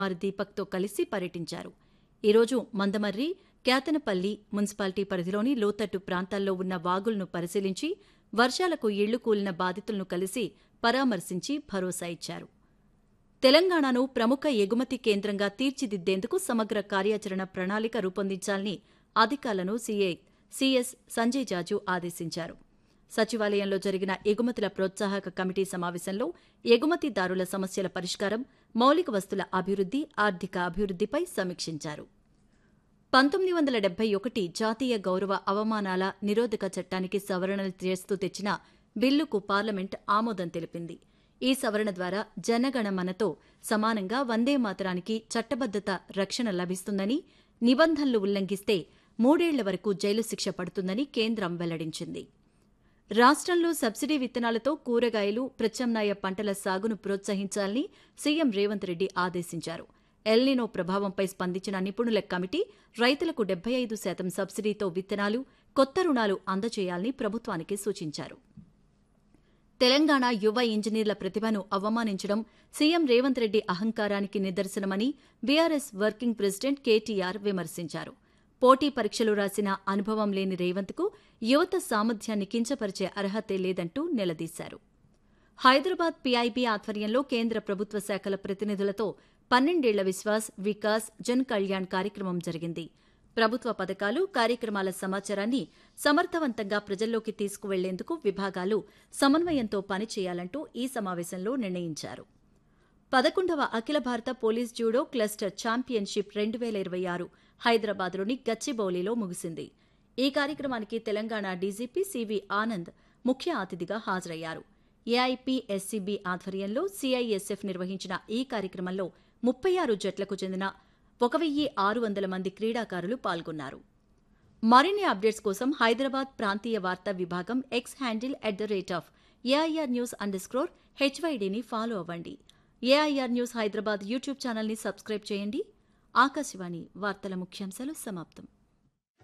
కుమార్ దీపక్తో కలిసి పర్యటించారు ఈరోజు మందమర్రి కేతనపల్లి మున్సిపాలిటీ పరిధిలోని లోతట్టు ప్రాంతాల్లో ఉన్న వాగులను పరిశీలించి వర్షాలకు ఇళ్లు కూలిన బాధితులను కలిసి పరామర్శించి భరోసా ఇచ్చారు తెలంగాణను ప్రముఖ ఎగుమతి కేంద్రంగా తీర్చిదిద్దేందుకు సమగ్ర కార్యాచరణ ప్రణాళిక రూపొందించాలని అధికారులను సీఐ సీఎస్ సంజయ్ జాజు ఆదేశించారు సచివాలయంలో జరిగిన ఎగుమతుల ప్రోత్సాహక కమిటీ సమావేశంలో ఎగుమతిదారుల సమస్యల పరిష్కారం మౌలిక వస్తుల అభివృద్ది ఆర్థిక అభివృద్దిపై సమీక్షించారు పంతొమ్మిది వందల డెబ్బై ఒకటి జాతీయ గౌరవ అవమానాల నిరోధక చట్టానికి సవరణలు చేస్తూ తెచ్చిన బిల్లుకు పార్లమెంట్ ఆమోదం తెలిపింది ఈ సవరణ ద్వారా జనగణమనతో సమానంగా వందే మాతరానికి చట్టబద్దత రక్షణ లభిస్తుందని నిబంధనలు ఉల్లంఘిస్తే మూడేళ్ల వరకు జైలు శిక్ష పడుతుందని కేంద్రం వెల్లడించింది రాష్ట్రంలో సబ్సిడీ విత్తనాలతో కూరగాయలు ప్రత్యామ్నాయ పంటల సాగును ప్రోత్సహించాలని సీఎం రేవంత్ రెడ్డి ఆదేశించారు ఎల్నినో ప్రభావంపై స్పందించిన నిపుణుల కమిటీ రైతులకు డెబ్బై ఐదు శాతం సబ్సిడీతో విత్తనాలు కొత్త రుణాలు అందజేయాలని ప్రభుత్వానికి సూచించారు తెలంగాణ యువ ఇంజనీర్ల ప్రతిభను అవమానించడం సీఎం రేవంత్ రెడ్డి అహంకారానికి నిదర్శనమని బీఆర్ఎస్ వర్కింగ్ ప్రెసిడెంట్ కేటీఆర్ విమర్శించారు పోటీ పరీక్షలు రాసిన అనుభవం లేని రేవంత్కు యువత సామర్థ్యాన్ని కించపరిచే అర్హతే లేదంటూ నిలదీశారు హైదరాబాద్ పీఐబీ ఆధ్వర్యంలో కేంద్ర ప్రభుత్వ శాఖల ప్రతినిధులతో పన్నెండేళ్ల విశ్వాస్ వికాస్ జన్ కళ్యాణ్ కార్యక్రమం జరిగింది ప్రభుత్వ పథకాలు కార్యక్రమాల సమాచారాన్ని సమర్థవంతంగా ప్రజల్లోకి తీసుకువెళ్లేందుకు విభాగాలు సమన్వయంతో పనిచేయాలంటూ ఈ సమావేశంలో నిర్ణయించారు పదకొండవ అఖిల భారత పోలీస్ జూడో క్లస్టర్ ఛాంపియన్షిప్ రెండు వేల ఇరవై ఆరు హైదరాబాద్లోని గచ్చిబౌలిలో ముగిసింది ఈ కార్యక్రమానికి తెలంగాణ డీజీపీ సివి ఆనంద్ ముఖ్య అతిథిగా హాజరయ్యారు ఏఐపీఎస్సీబీ ఆధ్వర్యంలో సీఐఎస్ఎఫ్ నిర్వహించిన ఈ కార్యక్రమంలో ముప్పై ఆరు జట్లకు చెందిన ఒక వెయ్యి ఆరు వందల మంది క్రీడాకారులు పాల్గొన్నారు మరిన్ని అప్డేట్స్ కోసం హైదరాబాద్ ప్రాంతీయ వార్తా విభాగం X handle at the rate of AIR news underscore హెచ్వైడీని ఫాలో అవ్వండి ఏఐఆర్ న్యూస్ హైదరాబాద్ యూట్యూబ్ ఛానల్ని సబ్స్క్రైబ్ చేయండి ఆకాశవాణి వార్తల ముఖ్యాంశాలు సమాప్తం